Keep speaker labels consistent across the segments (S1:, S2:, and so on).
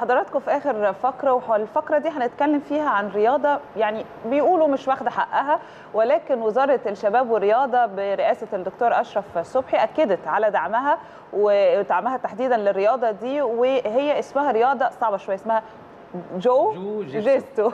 S1: حضراتكم في اخر فقره والفقره دي هنتكلم فيها عن رياضه يعني بيقولوا مش واخده حقها ولكن وزاره الشباب والرياضه برئاسه الدكتور اشرف صبحي اكدت على دعمها ودعمها تحديدا للرياضه دي وهي اسمها رياضه صعبه شويه اسمها جو,
S2: جو جيستو.
S1: جيستو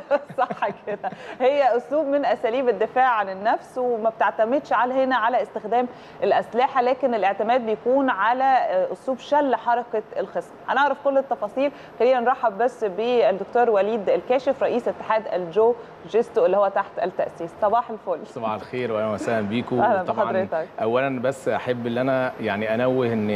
S1: صح كده هي اسلوب من اساليب الدفاع عن النفس وما بتعتمدش على هنا على استخدام الاسلحه لكن الاعتماد بيكون على اسلوب شل حركه الخصم هنعرف كل التفاصيل خلينا نرحب بس بالدكتور وليد الكاشف رئيس اتحاد الجو جيستو اللي هو تحت التاسيس صباح الفل
S2: صباح الخير واهلا وسهلا بيكم
S1: أهلا
S2: طبعا
S1: بحضرتك.
S2: اولا بس احب ان انا يعني انوه ان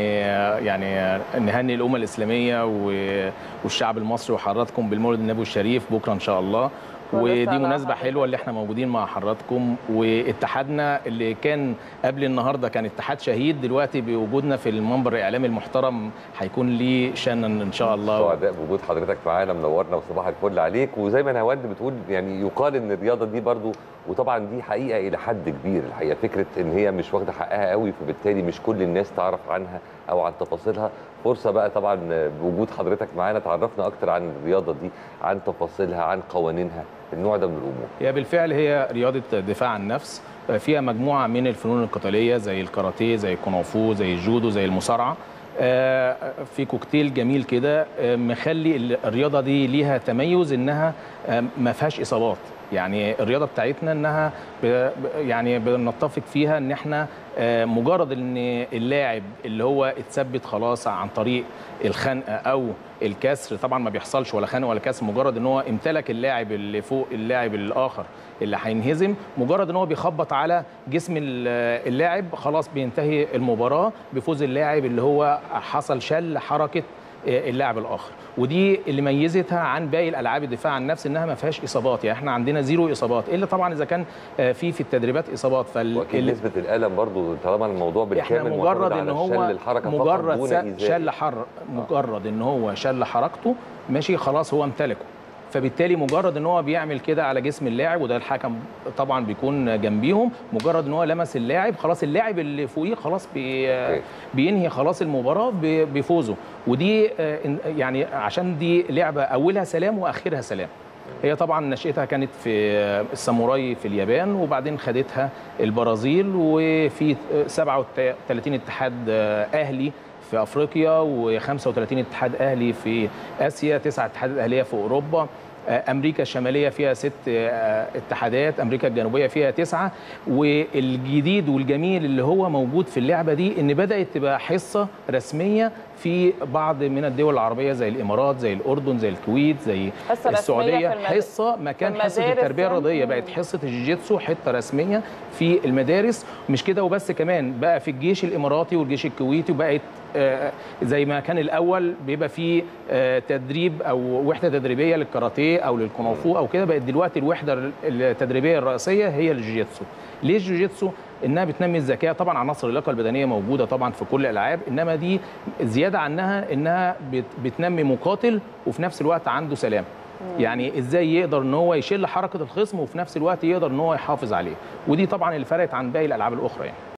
S2: يعني نهني الامه الاسلاميه و- والشعب المصري وحضراتكم بالمولد النبوي الشريف بكره ان شاء الله
S1: كل
S2: ودي
S1: سنة
S2: مناسبه
S1: وحضرتك.
S2: حلوه اللي احنا موجودين مع حضراتكم واتحادنا اللي كان قبل النهارده كان اتحاد شهيد دلوقتي بوجودنا في المنبر الاعلامي المحترم هيكون ليه شانا ان شاء الله
S3: سعداء بوجود حضرتك معانا منورنا وصباح الفل عليك وزي ما نهاوند بتقول يعني يقال ان الرياضه دي برضو وطبعا دي حقيقه الى حد كبير الحقيقه فكره ان هي مش واخده حقها قوي فبالتالي مش كل الناس تعرف عنها او عن تفاصيلها فرصه بقى طبعا بوجود حضرتك معانا تعرفنا اكتر عن الرياضه دي عن تفاصيلها عن قوانينها النوع ده من الامور
S2: هي بالفعل هي رياضة دفاع عن النفس فيها مجموعة من الفنون القتالية زي الكاراتيه زي الكونغ زي الجودو زي المصارعة آه، في كوكتيل جميل كده آه، مخلي الرياضة دي ليها تميز انها آه، ما فيهاش اصابات يعني الرياضة بتاعتنا انها ب- ب- يعني بنتفق فيها ان احنا آه، مجرد ان اللاعب اللي هو اتثبت خلاص عن طريق الخنقه او الكسر طبعا ما بيحصلش ولا خنقه ولا كسر مجرد ان هو امتلك اللاعب اللي فوق اللاعب الاخر اللي هينهزم مجرد ان هو بيخبط على جسم ال- اللاعب خلاص بينتهي المباراه بفوز اللاعب اللي هو حصل شل حركه اللاعب الاخر ودي اللي ميزتها عن باقي الالعاب الدفاع عن النفس انها ما فيهاش اصابات يعني احنا عندنا زيرو اصابات الا طبعا اذا كان آه، في في التدريبات اصابات فال
S3: واكيد
S2: اللي-
S3: نسبه الالم برضو طالما الموضوع
S2: احنا
S3: بالكامل
S2: مجرد
S3: معتمد
S2: ان
S3: على
S2: هو
S3: شل الحركه فقط
S2: مجرد
S3: دون
S2: س-
S3: إيذاء.
S2: شل حر مجرد ان هو شل حركته ماشي خلاص هو امتلكه فبالتالي مجرد ان هو بيعمل كده على جسم اللاعب وده الحكم طبعا بيكون جنبيهم مجرد ان هو لمس اللاعب خلاص اللاعب اللي فوقيه خلاص بي
S3: أوكي.
S2: بينهي خلاص المباراه ب- بفوزه ودي آه، إن- يعني عشان دي لعبه اولها سلام واخرها سلام هي طبعا نشأتها كانت في الساموراي في اليابان وبعدين خدتها البرازيل وفي 37 اتحاد اهلي في افريقيا و35 اتحاد اهلي في اسيا تسعة اتحادات اهليه في اوروبا امريكا الشماليه فيها ست آه، اتحادات امريكا الجنوبيه فيها تسعه والجديد والجميل اللي هو موجود في اللعبه دي ان بدات تبقى حصه رسميه في بعض من الدول العربيه زي الامارات زي الاردن زي الكويت زي
S1: حصة رسمية
S2: السعوديه
S1: في المد-
S2: حصه مكان
S1: في
S2: حصه
S1: المدارس
S2: التربيه
S1: يعني؟
S2: الرياضيه
S1: مم.
S2: بقت حصه الجيجيتسو حته رسميه في المدارس مش كده وبس كمان بقى في الجيش الاماراتي والجيش الكويتي وبقت آه، زي ما كان الاول بيبقى فيه آه، تدريب او وحده تدريبيه للكاراتيه او للكونغ او كده بقت دلوقتي الوحده التدريبيه الرئيسيه هي الجيجيتسو ليه الجيجيتسو انها بتنمي الذكاء طبعا عناصر اللياقه البدنيه موجوده طبعا في كل الالعاب انما دي زياده عنها انها بت- بتنمي مقاتل وفي نفس الوقت عنده سلام يعني ازاي يقدر ان هو يشيل حركه الخصم وفي نفس الوقت يقدر ان هو يحافظ عليه ودي طبعا اللي فرقت عن باقي الالعاب الاخرى يعني